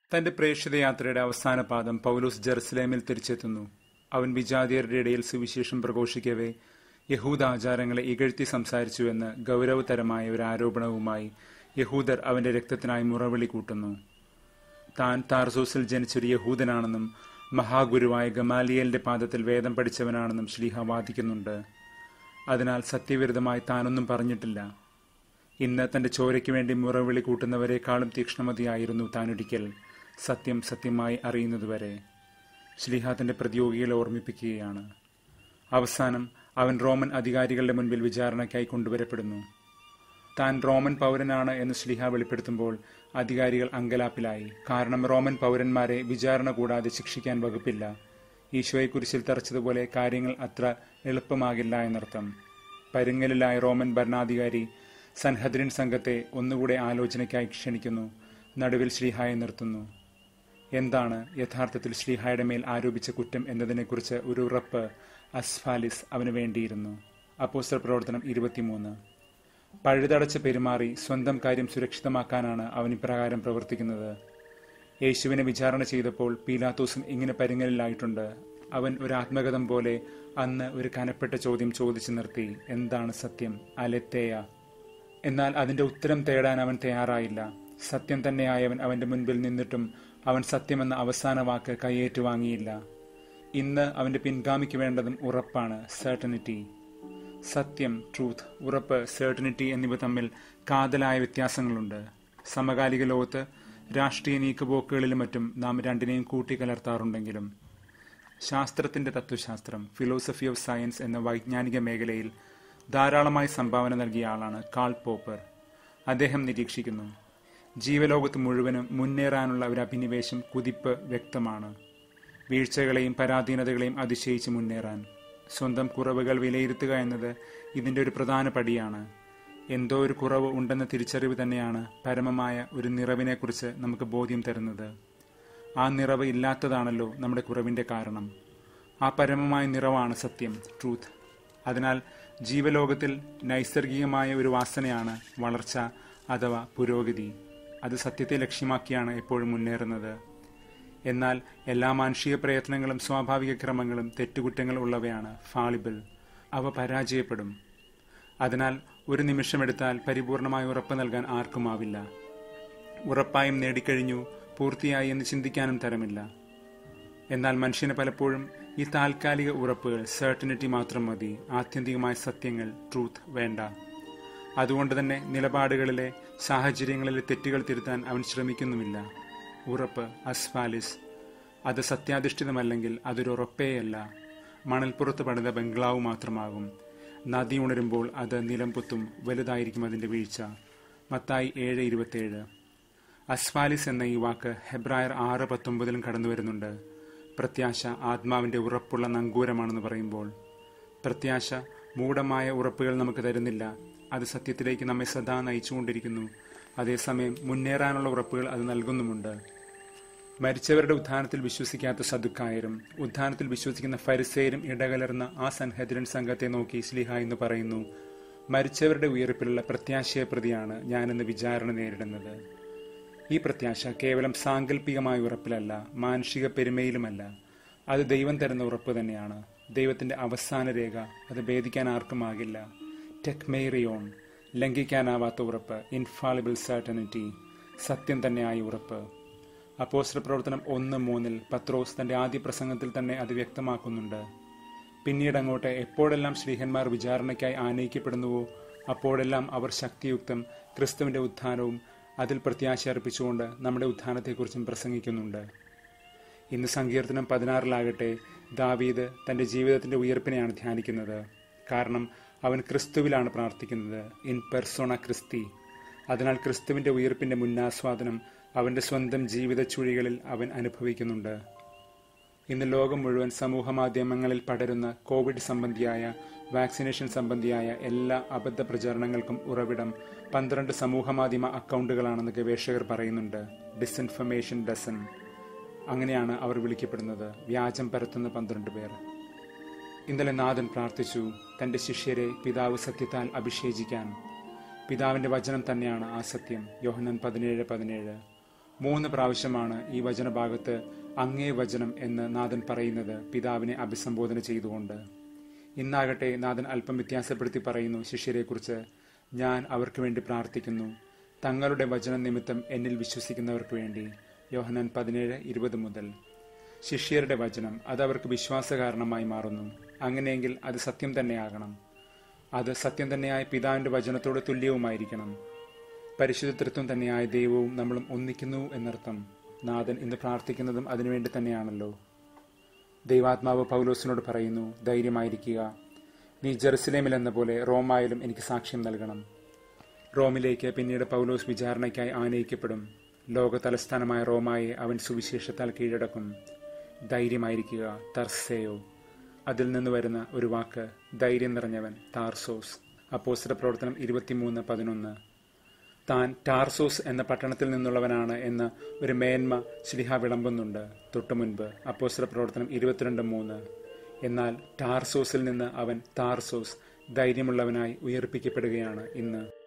തന്റെ പ്രേക്ഷിതയാത്രയുടെ അവസാന പാദം പൗലോസ് ജെറുസലേമിൽ തിരിച്ചെത്തുന്നു അവൻ വിജാതിയരുടെ ഇടയിൽ സുവിശേഷം പ്രഘോഷിക്കവേ യഹൂദ ആചാരങ്ങളെ ഇകഴ്ത്തി സംസാരിച്ചുവെന്ന് ഗൗരവതരമായ ഒരു ആരോപണവുമായി യഹൂദർ അവന്റെ രക്തത്തിനായി മുറവിളി കൂട്ടുന്നു താൻ താർസോസിൽ ജനിച്ചൊരു യഹൂദനാണെന്നും മഹാഗുരുവായ ഗമാലിയലിന്റെ പാദത്തിൽ വേദം പഠിച്ചവനാണെന്നും ശ്ലീഹ വാദിക്കുന്നുണ്ട് അതിനാൽ സത്യവിരുദ്ധമായി താനൊന്നും പറഞ്ഞിട്ടില്ല ഇന്ന് തന്റെ ചോരയ്ക്ക് വേണ്ടി മുറവിളി കൂട്ടുന്നവരെക്കാളും തീക്ഷ്ണമതിയായിരുന്നു താനൊരിക്കൽ സത്യം സത്യമായി അറിയുന്നതുവരെ ശ്ലീഹ തന്റെ പ്രതിയോഗികളെ ഓർമ്മിപ്പിക്കുകയാണ് അവസാനം അവൻ റോമൻ അധികാരികളുടെ മുൻപിൽ വിചാരണയ്ക്കായി കൊണ്ടുവരപ്പെടുന്നു താൻ റോമൻ പൗരനാണ് എന്ന് ശ്ലീഹ വെളിപ്പെടുത്തുമ്പോൾ അധികാരികൾ അങ്കലാപ്പിലായി കാരണം റോമൻ പൗരന്മാരെ വിചാരണ കൂടാതെ ശിക്ഷിക്കാൻ വകുപ്പില്ല ഈശോയെക്കുറിച്ചിൽ തറച്ചതുപോലെ കാര്യങ്ങൾ അത്ര എളുപ്പമാകില്ല എന്നർത്ഥം പരുങ്ങലിലായ റോമൻ ഭരണാധികാരി സൻഹദ്രിൻ സംഘത്തെ ഒന്നുകൂടെ ആലോചനയ്ക്കായി ക്ഷണിക്കുന്നു നടുവിൽ ശ്രീഹായെ നിർത്തുന്നു എന്താണ് യഥാർത്ഥത്തിൽ ശ്രീഹായുടെ മേൽ ആരോപിച്ച കുറ്റം എന്നതിനെക്കുറിച്ച് ഒരു ഉറപ്പ് അസ്ഫാലിസ് അവന് വേണ്ടിയിരുന്നു അപ്പോസ്റ്റർ പ്രവർത്തനം ഇരുപത്തിമൂന്ന് പഴുതടച്ച് പെരുമാറി സ്വന്തം കാര്യം സുരക്ഷിതമാക്കാനാണ് അവൻ ഇപ്രകാരം പ്രവർത്തിക്കുന്നത് യേശുവിനെ വിചാരണ ചെയ്തപ്പോൾ പീലാത്തോസും ഇങ്ങനെ പരിങ്ങലിലായിട്ടുണ്ട് അവൻ ഒരു ആത്മഗതം പോലെ അന്ന് ഒരു കനപ്പെട്ട ചോദ്യം ചോദിച്ചു നിർത്തി എന്താണ് സത്യം അലെത്തേയ എന്നാൽ അതിന്റെ ഉത്തരം തേടാൻ അവൻ തയ്യാറായില്ല സത്യം തന്നെയായവൻ അവന്റെ മുൻപിൽ നിന്നിട്ടും അവൻ സത്യമെന്ന അവസാന വാക്ക് കൈയേറ്റു വാങ്ങിയില്ല ഇന്ന് അവന്റെ പിൻഗാമിക്ക് വേണ്ടതും ഉറപ്പാണ് സർട്ടനിറ്റി സത്യം ട്രൂത്ത് ഉറപ്പ് സർട്ടനിറ്റി എന്നിവ തമ്മിൽ കാതലായ വ്യത്യാസങ്ങളുണ്ട് സമകാലിക ലോകത്ത് രാഷ്ട്രീയ നീക്കുപോക്കുകളിലും മറ്റും നാം രണ്ടിനെയും കൂട്ടിക്കലർത്താറുണ്ടെങ്കിലും ശാസ്ത്രത്തിന്റെ തത്വശാസ്ത്രം ഫിലോസഫി ഓഫ് സയൻസ് എന്ന വൈജ്ഞാനിക മേഖലയിൽ ധാരാളമായി സംഭാവന നൽകിയ ആളാണ് കാൾ പോപ്പർ അദ്ദേഹം നിരീക്ഷിക്കുന്നു ജീവലോകത്ത് മുഴുവനും മുന്നേറാനുള്ള ഒരു അഭിനിവേശം കുതിപ്പ് വ്യക്തമാണ് വീഴ്ചകളെയും പരാധീനതകളെയും അതിശയിച്ച് മുന്നേറാൻ സ്വന്തം കുറവുകൾ വിലയിരുത്തുക എന്നത് ഇതിന്റെ ഒരു പ്രധാന പടിയാണ് എന്തോ ഒരു കുറവ് ഉണ്ടെന്ന തിരിച്ചറിവ് തന്നെയാണ് പരമമായ ഒരു നിറവിനെക്കുറിച്ച് നമുക്ക് ബോധ്യം തരുന്നത് ആ നിറവ് ഇല്ലാത്തതാണല്ലോ നമ്മുടെ കുറവിന്റെ കാരണം ആ പരമമായ നിറവാണ് സത്യം ട്രൂത്ത് അതിനാൽ ജീവലോകത്തിൽ നൈസർഗികമായ ഒരു വാസനയാണ് വളർച്ച അഥവാ പുരോഗതി അത് സത്യത്തെ ലക്ഷ്യമാക്കിയാണ് എപ്പോഴും മുന്നേറുന്നത് എന്നാൽ എല്ലാ മാനുഷിക പ്രയത്നങ്ങളും സ്വാഭാവിക ക്രമങ്ങളും തെറ്റുകുറ്റങ്ങൾ ഉള്ളവയാണ് ഫാളിബിൾ അവ പരാജയപ്പെടും അതിനാൽ ഒരു നിമിഷമെടുത്താൽ പരിപൂർണമായ ഉറപ്പ് നൽകാൻ ആർക്കുമാവില്ല ഉറപ്പായും നേടിക്കഴിഞ്ഞു പൂർത്തിയായി എന്ന് ചിന്തിക്കാനും തരമില്ല എന്നാൽ മനുഷ്യന് പലപ്പോഴും ഈ താൽക്കാലിക ഉറപ്പുകൾ സർട്ടനിറ്റി മാത്രം മതി ആത്യന്തികമായ സത്യങ്ങൾ ട്രൂത്ത് വേണ്ട അതുകൊണ്ട് തന്നെ നിലപാടുകളിലെ സാഹചര്യങ്ങളിലെ തെറ്റുകൾ തിരുത്താൻ അവൻ ശ്രമിക്കുന്നുമില്ല ഉറപ്പ് അസ്ഫാലിസ് അത് സത്യാധിഷ്ഠിതമല്ലെങ്കിൽ അതൊരു ഉറപ്പേയല്ല മണൽപ്പുറത്ത് പണിത ബംഗ്ലാവ് മാത്രമാകും നദി ഉണരുമ്പോൾ അത് നിലംപൊത്തും വലുതായിരിക്കും അതിന്റെ വീഴ്ച മത്തായി ഏഴ് ഇരുപത്തിയേഴ് അസ്ഫാലിസ് എന്ന ഈ വാക്ക് ഹെബ്രായർ ആറ് പത്തൊമ്പതിലും കടന്നു വരുന്നുണ്ട് പ്രത്യാശ ആത്മാവിന്റെ ഉറപ്പുള്ള നങ്കൂരമാണെന്ന് പറയുമ്പോൾ പ്രത്യാശ മൂഢമായ ഉറപ്പുകൾ നമുക്ക് തരുന്നില്ല അത് സത്യത്തിലേക്ക് നമ്മെ സദാ നയിച്ചുകൊണ്ടിരിക്കുന്നു അതേസമയം മുന്നേറാനുള്ള ഉറപ്പുകൾ അത് നൽകുന്നുമുണ്ട് മരിച്ചവരുടെ ഉത്ഥാനത്തിൽ വിശ്വസിക്കാത്ത സദുക്കായരും ഉത്ഥാനത്തിൽ വിശ്വസിക്കുന്ന ഫരിസേരും ഇടകലർന്ന ആ സൻഹദ്രൻ സംഘത്തെ നോക്കി സ്ലിഹ എന്ന് പറയുന്നു മരിച്ചവരുടെ ഉയർപ്പിലുള്ള പ്രത്യാശയെ പ്രതിയാണ് ഞാനിന്ന് വിചാരണ നേരിടുന്നത് ഈ പ്രത്യാശ കേവലം സാങ്കല്പികമായ ഉറപ്പിലല്ല മാനുഷിക പെരുമയിലുമല്ല അത് ദൈവം തരുന്ന ഉറപ്പ് തന്നെയാണ് ദൈവത്തിന്റെ അവസാന രേഖ അത് ഭേദിക്കാൻ ആർക്കുമാകില്ല ടെക്മേറിയോൺ ലംഘിക്കാനാവാത്ത ഉറപ്പ് ഇൻഫാളിബിൾ സർട്ടനിറ്റി സത്യം തന്നെയായ ഉറപ്പ് അപ്പോസ്റ്റർ പ്രവർത്തനം ഒന്ന് മൂന്നിൽ പത്രോസ് തന്റെ ആദ്യ പ്രസംഗത്തിൽ തന്നെ അത് വ്യക്തമാക്കുന്നുണ്ട് പിന്നീട് അങ്ങോട്ട് എപ്പോഴെല്ലാം ശ്രീഹന്മാർ വിചാരണയ്ക്കായി ആനയിക്കപ്പെടുന്നുവോ അപ്പോഴെല്ലാം അവർ ശക്തിയുക്തം ക്രിസ്തുവിന്റെ ഉത്ഥാനവും അതിൽ പ്രത്യാശ അർപ്പിച്ചുകൊണ്ട് നമ്മുടെ ഉത്ഥാനത്തെക്കുറിച്ചും പ്രസംഗിക്കുന്നുണ്ട് ഇന്ന് സങ്കീർത്തനം പതിനാറിലാകട്ടെ ദാവീദ് തന്റെ ജീവിതത്തിന്റെ ഉയർപ്പിനെയാണ് ധ്യാനിക്കുന്നത് കാരണം അവൻ ക്രിസ്തുവിലാണ് പ്രാർത്ഥിക്കുന്നത് ഇൻ പെർസോണ ക്രിസ്തി അതിനാൽ ക്രിസ്തുവിന്റെ ഉയർപ്പിന്റെ മുന്നാസ്വാദനം അവന്റെ സ്വന്തം ജീവിത ചുഴികളിൽ അവൻ അനുഭവിക്കുന്നുണ്ട് ഇന്ന് ലോകം മുഴുവൻ സമൂഹ മാധ്യമങ്ങളിൽ പടരുന്ന കോവിഡ് സംബന്ധിയായ വാക്സിനേഷൻ സംബന്ധിയായ എല്ലാ അബദ്ധ പ്രചരണങ്ങൾക്കും ഉറവിടം പന്ത്രണ്ട് സമൂഹമാധ്യമ അക്കൗണ്ടുകളാണെന്ന് ഗവേഷകർ പറയുന്നുണ്ട് ഡിസ്ഇൻഫർമേഷൻ ഡസൻ അങ്ങനെയാണ് അവർ വിളിക്കപ്പെടുന്നത് വ്യാജം പരത്തുന്ന പന്ത്രണ്ട് പേർ ഇന്നലെ നാഥൻ പ്രാർത്ഥിച്ചു തന്റെ ശിഷ്യരെ പിതാവ് സത്യത്താൽ അഭിഷേചിക്കാൻ പിതാവിന്റെ വചനം തന്നെയാണ് ആ സത്യം യോഹനൻ പതിനേഴ് പതിനേഴ് മൂന്ന് പ്രാവശ്യമാണ് ഈ വചനഭാഗത്ത് അങ്ങേ വചനം എന്ന് നാഥൻ പറയുന്നത് പിതാവിനെ അഭിസംബോധന ചെയ്തുകൊണ്ട് ഇന്നാകട്ടെ നാഥൻ അല്പം വ്യത്യാസപ്പെടുത്തി പറയുന്നു ശിഷ്യരെക്കുറിച്ച് ഞാൻ അവർക്ക് വേണ്ടി പ്രാർത്ഥിക്കുന്നു തങ്ങളുടെ വചന നിമിത്തം എന്നിൽ വിശ്വസിക്കുന്നവർക്ക് വേണ്ടി യോഹനാൻ പതിനേഴ് ഇരുപത് മുതൽ ശിഷ്യരുടെ വചനം അത് അവർക്ക് വിശ്വാസ കാരണമായി മാറുന്നു അങ്ങനെയെങ്കിൽ അത് സത്യം തന്നെയാകണം അത് സത്യം തന്നെയായ പിതാവിന്റെ വചനത്തോട് തുല്യവുമായിരിക്കണം പരിശുദ്ധ തൃത്വം തന്നെയായ ദൈവവും നമ്മളും ഒന്നിക്കുന്നു എന്നർത്ഥം നാഥൻ ഇന്ന് പ്രാർത്ഥിക്കുന്നതും അതിനുവേണ്ടി തന്നെയാണല്ലോ ദൈവാത്മാവ് പൗലോസിനോട് പറയുന്നു ധൈര്യമായിരിക്കുക നീ ജെറുസലേമിൽ എന്ന പോലെ റോമായാലും എനിക്ക് സാക്ഷ്യം നൽകണം റോമിലേക്ക് പിന്നീട് പൗലോസ് വിചാരണയ്ക്കായി ആനയിക്കപ്പെടും ലോക തലസ്ഥാനമായ റോമായെ അവൻ സുവിശേഷത്താൽ കീഴടക്കും ധൈര്യമായിരിക്കുക തർസേയോ അതിൽ നിന്ന് വരുന്ന ഒരു വാക്ക് ധൈര്യം നിറഞ്ഞവൻ ടാർസോസ് അപ്പോസ്റ്റർ പ്രവർത്തനം ഇരുപത്തിമൂന്ന് പതിനൊന്ന് താൻ ടാർസോസ് എന്ന പട്ടണത്തിൽ നിന്നുള്ളവനാണ് എന്ന് ഒരു മേന്മ ശ്ലിഹ വിളമ്പുന്നുണ്ട് തൊട്ടുമുൻപ് അപ്പോസ്റ്റർ പ്രവർത്തനം ഇരുപത്തിരണ്ട് മൂന്ന് എന്നാൽ ടാർസോസിൽ നിന്ന് അവൻ താർസോസ് ധൈര്യമുള്ളവനായി ഉയർപ്പിക്കപ്പെടുകയാണ് ഇന്ന്